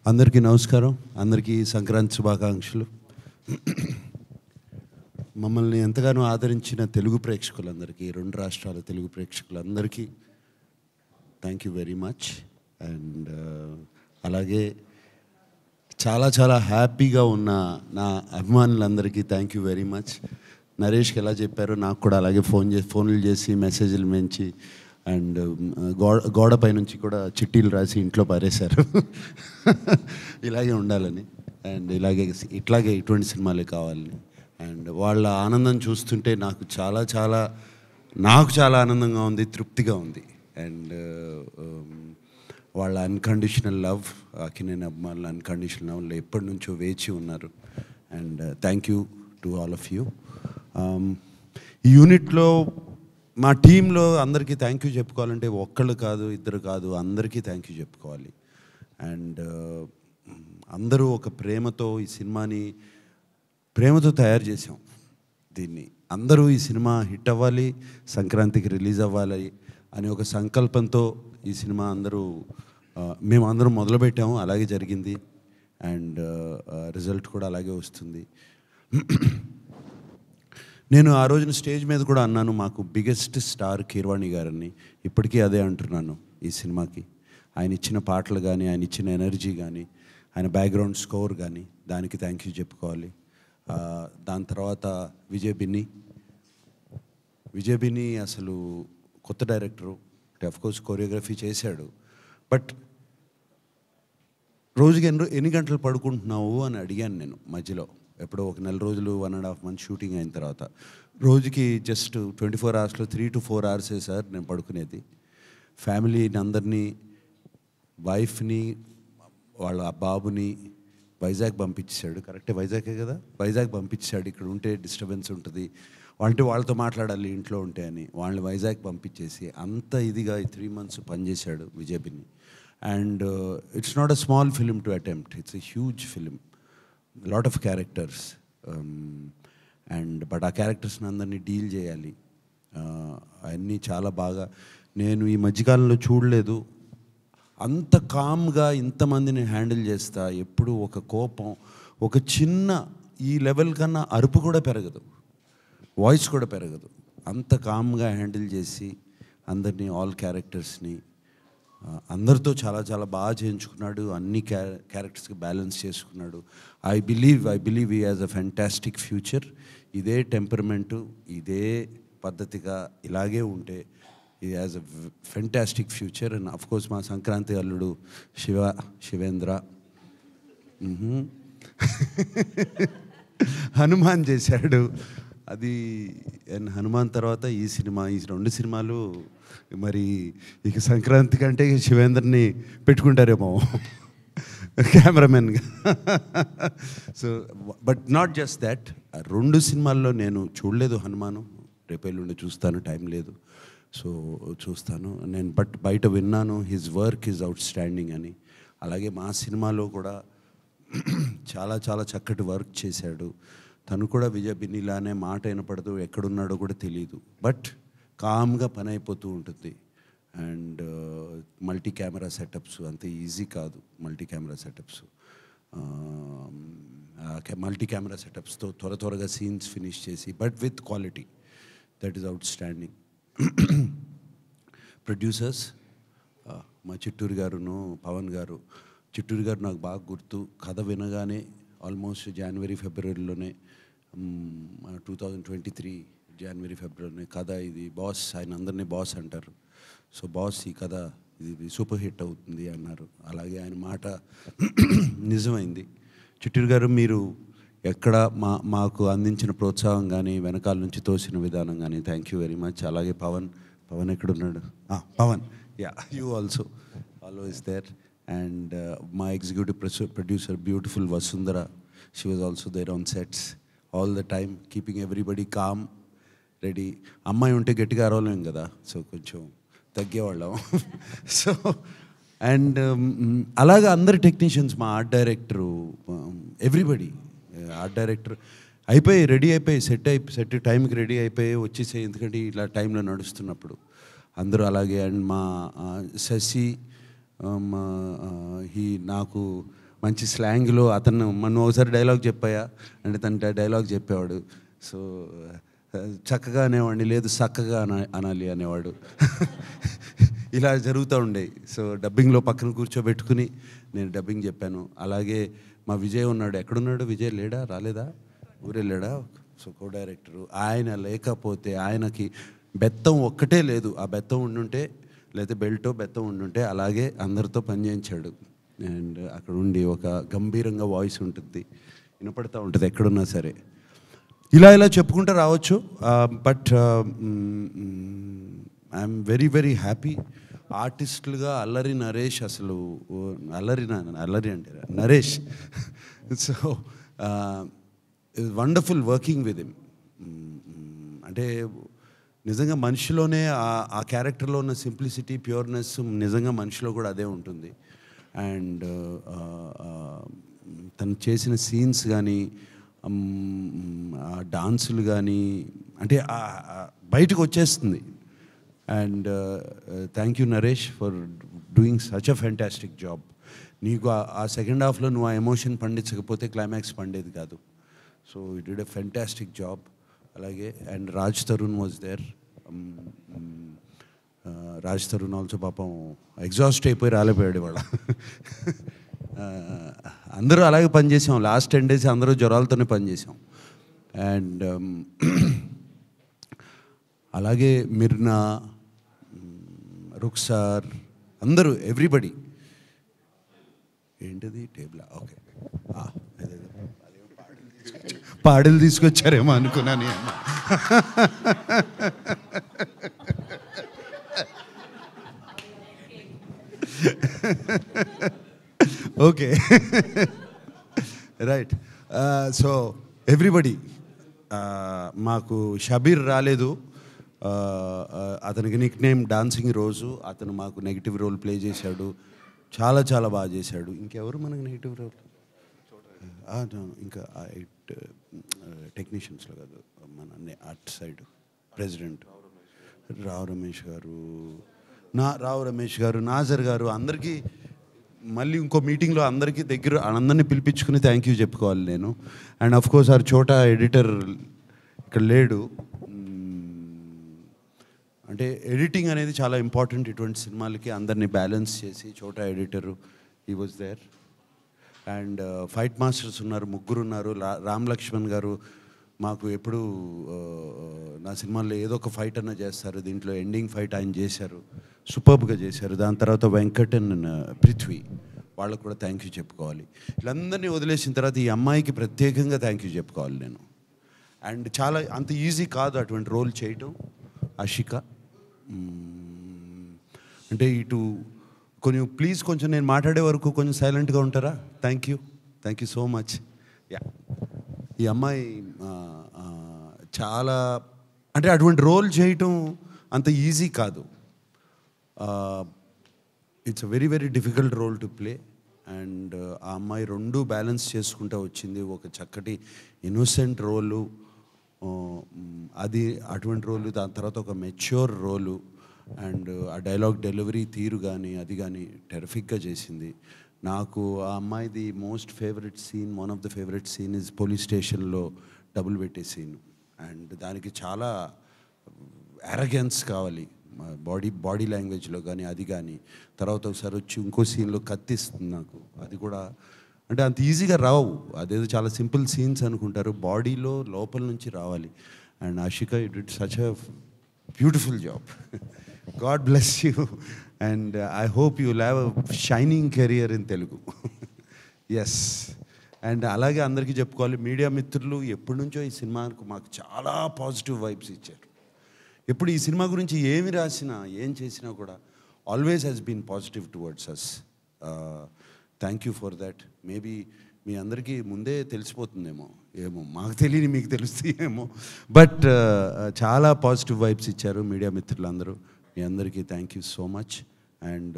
అందరికీ నమస్కారం అందరికీ సంక్రాంతి శుభాకాంక్షలు మమ్మల్ని ఎంతగానో ఆదరించిన తెలుగు ప్రేక్షకులందరికీ రెండు రాష్ట్రాల తెలుగు ప్రేక్షకులందరికీ thank you very much and అలాగే చాలా చాలా హ్యాపీగా ఉన్న నా అభిమానులందరికీ థ్యాంక్ యూ వెరీ మచ్ నరేష్కి ఎలా చెప్పారో నాకు కూడా అలాగే ఫోన్ చేసి ఫోన్లు చేసి మెసేజ్లు మెంచి అండ్ గోడ గోడపై నుంచి కూడా చిట్టీలు రాసి ఇంట్లో పారేశారు ఇలాగే ఉండాలని అండ్ ఇలాగే ఇట్లాగే ఇటువంటి సినిమాలే కావాలని అండ్ వాళ్ళ ఆనందం చూస్తుంటే నాకు చాలా చాలా నాకు చాలా ఆనందంగా ఉంది తృప్తిగా ఉంది అండ్ వాళ్ళ అన్కండిషనల్ లవ్ అకినేని అభిమానుల అన్కండిషనల్ లవ్లో ఎప్పటి నుంచో వేచి ఉన్నారు and thank you to all of you ఈ యూనిట్లో మా టీంలో అందరికీ థ్యాంక్ యూ చెప్పుకోవాలంటే ఒక్కళ్ళు కాదు ఇద్దరు కాదు అందరికీ థ్యాంక్ యూ చెప్పుకోవాలి అండ్ అందరూ ఒక ప్రేమతో ఈ సినిమాని ప్రేమతో తయారు చేసాం దీన్ని అందరూ ఈ సినిమా హిట్ అవ్వాలి సంక్రాంతికి రిలీజ్ అవ్వాలి అనే ఒక సంకల్పంతో ఈ సినిమా అందరూ ఆ, మేము అందరం మొదలుపెట్టాము అలాగే జరిగింది అండ్ రిజల్ట్ కూడా అలాగే వస్తుంది నేను ఆ రోజున స్టేజ్ మీద కూడా అన్నాను మాకు బిగ్గెస్ట్ స్టార్ కీర్వాణి గారని ఇప్పటికీ అదే అంటున్నాను ఈ సినిమాకి ఆయన ఇచ్చిన పాటలు కానీ ఆయన ఇచ్చిన ఎనర్జీ కానీ ఆయన బ్యాక్గ్రౌండ్ స్కోర్ కానీ దానికి థ్యాంక్ యూ చెప్పుకోవాలి ఆ, దాని తర్వాత విజయ్ బిన్ని విజయ్ బిన్ని అసలు కొత్త డైరెక్టరు కోర్స్ కొరియోగ్రఫీ చేశాడు బట్ రోజుకి ఎన్ని రో- ఎన్ని గంటలు పడుకుంటున్నావు అని అడిగాను నేను మధ్యలో ఎప్పుడో ఒక నెల రోజులు one and half month shooting అయిన తర్వాత రోజుకి జస్ట్ ట్వంటీ ఫోర్ అవర్స్లో త్రీ టు ఫోర్ అవర్సే సార్ నేను పడుకునేది ఫ్యామిలీని అందరినీ వైఫ్ని వాళ్ళ బాబుని వైజాగ్ పంపించాడు కరెక్టే వైజాగే కదా వైజాగ్ పంపించాడు ఇక్కడ ఉంటే డిస్టర్బెన్స్ ఉంటుంది అంటే వాళ్ళతో మాట్లాడాలి ఇంట్లో ఉంటే అని వాళ్ళని వైజాగ్ పంపించేసి అంత ఇదిగా ఈ త్రీ మంత్స్ పనిచేశాడు విజయబిని and it's not a small film to attempt it's a huge film lot of characters and but ఆ క్యారెక్టర్స్ని అందరినీ డీల్ చేయాలి Uh, అవన్నీ చాలా బాగా నేను ఈ మధ్యకాలంలో చూడలేదు అంత కామ్గా ఇంతమందిని హ్యాండిల్ చేస్తా ఎప్పుడు ఒక కోపం ఒక చిన్న ఈ లెవెల్ కన్నా అరుపు కూడా పెరగదు వాయిస్ కూడా పెరగదు అంత కామ్గా హ్యాండిల్ చేసి అందరినీ ఆల్ క్యారెక్టర్స్ని ఆ, అందరితో చాలా చాలా బాగా చేయించుకున్నాడు అన్ని క్యా క్యారెక్టర్స్కి బ్యాలెన్స్ చేసుకున్నాడు I believe I believe he has a fantastic future ఇదే టెంపర్మెంటు ఇదే పద్ధతిగా ఇలాగే ఉంటే ఇది has a fantastic future and of course మా సంక్రాంతి అల్లుడు శివ శివేంద్ర మ్హూ. హనుమాన్ చేశాడు అది అండ్ హనుమాన్ తర్వాత ఈ సినిమా ఈ రెండు సినిమాలు మరి ఇక సంక్రాంతి కంటే ఇక శివేంద్రని పెట్టుకుంటారేమో కెమెరామెన్గా so but not just that రెండు సినిమాల్లో నేను చూడలేదు హనుమాను రేపెల్లుండి చూస్తాను టైం లేదు సో చూస్తాను నేను బట్ బయట విన్నాను his work is outstanding అని అలాగే మా సినిమాలో కూడా చాలా చాలా చక్కటి వర్క్ చేశాడు తను కూడా విజయ బిన్నిలానే మాట వినపడదు ఎక్కడున్నాడో కూడా తెలియదు బట్ కామ్గా పని అయిపోతూ ఉంటుంది అండ్ మల్టీ కెమెరా సెటప్స్ అంత ఈజీ కాదు multi camera setups multi camera సెటప్స్తో త్వర త్వరగా సీన్స్ ఫినిష్ చేసి but with quality that is outstanding producers మా చిట్టూరు గారును పవన్ గారు చిట్టూరు గారు నాకు బాగా గుర్తు కథ వినగానే ఆల్మోస్ట్ జనవరి ఫిబ్రవరిలోనే టూ థౌజండ్ ట్వంటీ త్రీ జనవరి ఫిబ్రవరిలోనే కథ ఇది బాస్ ఆయన అందరినీ బాస్ అంటారు సో బాస్ ఈ కథ ఇది సూపర్ హిట్ అవుతుంది అన్నారు అలాగే ఆయన మాట నిజమైంది చిట్టూరు గారు మీరు ఎక్కడ మా మాకు అందించిన ప్రోత్సాహం కానీ వెనకాల నుంచి తోసిన విధానం కానీ థ్యాంక్ యూ వెరీ మచ్ అలాగే పవన్ పవన్ ఎక్కడున్నాడు ఆ, Pavan yeah you also always there and మా executive producer beautiful Vasundhara she was also there on sets all the time keeping everybody calm ready అమ్మాయి ఉంటే గట్టిగా అరవలేం కదా సో కొంచెం తగ్గేవాళ్ళం సో అండ్ అలాగా అందరు టెక్నీషియన్స్ మా art director everybody art director అయిపోయి రెడీ అయిపోయి సెట్ అయి సెట్ టైంకి రెడీ అయిపోయి వచ్చేసే ఎందుకంటే ఇలా టైంలో నడుస్తున్నప్పుడు అందరూ అలాగే అండ్ మా ఆ, శశి ఆ, మా హీ నాకు మంచి స్లాంగ్లో అతను మనం ఒకసారి డైలాగ్ చెప్పాయా అంటే తన డైలాగ్ చెప్పేవాడు సో చక్కగా అనేవాడిని లేదు చక్కగా అన అనాలి అనేవాడు ఇలా జరుగుతూ ఉండేవి సో డబ్బింగ్లో పక్కన కూర్చోబెట్టుకుని నేను డబ్బింగ్ చెప్పాను అలాగే మా విజయ్ ఉన్నాడు ఎక్కడున్నాడు విజయ్ లేడా రాలేదా ఊరెళ్ళాడా సో కో డైరెక్టరు ఆయన లేకపోతే ఆయనకి బెత్తం ఒక్కటే లేదు ఆ బెత్తం ఉండుంటే లేకపోతే బెల్టో బెత్తం ఉండుంటే అలాగే అందరితో పనిచేయించాడు అండ్ అక్కడ ఉండి ఒక గంభీరంగా వాయిస్ ఉంటుంది వినపడతా ఉంటుంది ఎక్కడున్నా సరే ఇలా ఇలా చెప్పుకుంటూ రావచ్చు but I'm very very happy ఆర్టిస్టులుగా అల్లరి నరేష్ అసలు ఓ, అల్లరి నా- అల్లరి అంటే Naresh so wonderful working with him అంటే నిజంగా మనిషిలోనే ఆ- ఆ క్యారెక్టర్లో ఉన్న సింప్లిసిటీ ప్యూర్నెస్ నిజంగా మనిషిలో కూడా అదే ఉంటుంది అండ్ తను చేసిన సీన్స్ కానీ ఆ డాన్సులు కానీ అంటే ఆ- ఆ బయటకు వచ్చేస్తుంది and thank you Naresh for doing such a fantastic job నీకు ఆ- ఆ సెకండ్ హాఫ్లో నువ్వు ఆ ఎమోషన్ పండించకపోతే క్లైమాక్స్ పండేది కాదు so it did a fantastic job అలాగే and Raj Tarun was there Raj Tarun also పాపం ఎగ్జాస్ట్ అయిపోయి రాలేపోయాడు ఇవాళ ఆ, అందరూ అలాగే పనిచేసాం లాస్ట్ టెన్ డేస్ అందరూ జ్వరాలతోనే పనిచేసాం అండ్ అలాగే మిర్నా మ్, రుక్సార్ అందరూ ఎవ్రీబడి ఏంటిది టేబుల్ ఓకే ఆ, అదేదో. పాడలు తీసుకొచ్చారేమో అనుకున్నాను అమ్మ ఓకే రైట్ సో ఎవ్రీబడి మాకు షబీర్ రాలేదు Uh, uh, అతనికి నిక్ నేమ్ డాన్సింగ్ రోజు అతను మాకు నెగిటివ్ రోల్ ప్లే చేశాడు చాలా చాలా బాగా చేశాడు ఇంకెవరు మనకు నెగిటివ్ రోల్ ఆ, no, ఇంకా ఎయిట్ టెక్నీషియన్స్లో కాదు మన అట్ సైడ్ ప్రెసిడెంట్ రావు రమేష్ గారు నా రావు రమేష్ గారు నాజర్ గారు అందరికీ మళ్ళీ ఇంకో మీటింగ్లో అందరికీ దగ్గర అందరినీ పిలిపించుకుని థ్యాంక్ యూ చెప్పుకోవాలి నేను and of course our Chota editor ఇక్కడ లేడు మ్మ్. అంటే ఎడిటింగ్ అనేది చాలా ఇంపార్టెంట్ ఇటువంటి సినిమాలకి అందరినీ బ్యాలెన్స్ చేసి Chota editor he was there and fight masters ఉన్నారు ముగ్గురు ఉన్నారు రా- రామ్ లక్ష్మణ్ గారు మాకు ఎప్పుడు నా సినిమాల్లో ఏదో ఒక ఫైట్ అన్న చేస్తారు దీంట్లో ఎండింగ్ ఫైట్ ఆయన చేశారు సూపర్బ్గా చేశారు దాని తర్వాత వెంకట్ అండ్ పృథ్వీ వాళ్ళకు కూడా థ్యాంక్ యూ చెప్పుకోవాలి వీళ్ళందరినీ వదిలేసిన తర్వాత ఈ అమ్మాయికి ప్రత్యేకంగా థ్యాంక్ యూ చెప్పుకోవాలి నేను అండ్ చాలా అంత ఈజీ కాదు అటువంటి రోల్ చేయటం అషిక మ్మ్. అంటే ఇటు కొంచెం ప్లీజ్ కొంచెం నేను మాట్లాడే వరకు కొంచెం సైలెంట్గా ఉంటారా thank you thank you so much yeah ఈ అమ్మాయి ఆ, ఆ, చాలా అంటే అటువంటి రోల్ చేయటం అంత ఈజీ కాదు it's a very very difficult role to play and ఆ అమ్మాయి రెండు బ్యాలెన్స్ చేసుకుంటూ వచ్చింది ఒక చక్కటి ఇన్నోసెంట్ రోలు అది అటువంటి రోలు దాని తర్వాత ఒక మెచ్యూర్ రోలు అండ్ ఆ డైలాగ్ డెలివరీ తీరు కానీ అది కానీ టెరఫిక్గా చేసింది నాకు ఆ అమ్మాయిది most favourite scene one of the favourite scene is police స్టేషన్లో డబుల్ పెట్టే సీన్ అండ్ దానికి చాలా అరగెన్స్ కావాలి బాడీ బాడీ లాంగ్వేజ్లో కానీ అది కానీ తర్వాత ఒకసారి వచ్చి ఇంకో సీన్లో కత్తిస్తుంది నాకు అది కూడా అంటే అంత ఈజీగా రావు అదేదో చాలా సింపుల్ సీన్స్ అనుకుంటారు బాడీలో లోపల నుంచి రావాలి and Ashika it it such a beautiful job God bless you and I hope you have a shining career in Telugu ఎస్ అండ్ అలాగే అందరికీ చెప్పుకోవాలి మీడియా మిత్రులు ఎప్పటి నుంచో ఈ సినిమాకు మాకు చాలా పాజిటివ్ వైబ్స్ ఇచ్చారు ఎప్పుడు ఈ సినిమా గురించి ఏమి రాసినా ఏం చేసినా కూడా always has been positive towards us thank you for that maybe మీ అందరికీ ముందే తెలిసిపోతుందేమో ఏమో మాకు తెలియని మీకు తెలుస్తాయేమో బట్ చాలా పాజిటివ్ వైబ్స్ ఇచ్చారు మీడియా మిత్రులందరూ మీ అందరికీ thank you so much and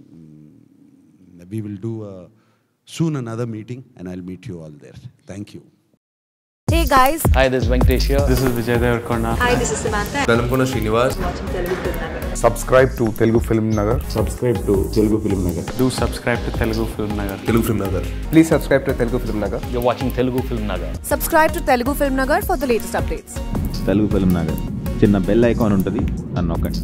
we will do soon another meeting and I'll meet you all there thank you Hey guys. Hi, this is Venkatesh here. This is Vijay Devarkonda. Hi, this is Samantha. Velankonda Srinivas subscribe to Telugu Film Nagar. Subscribe to Telugu film Nagar Do subscribe to Telugu Film Nagar. Telugu film Nagar Please subscribe to Telugu Film Nagar. You're watching Telugu Film Nagar. Subscribe to Telugu Film Nagar for the latest updates. Telugu film Nagar చిన్న bell icon ఉంటుంది నన్ను నొక్కండి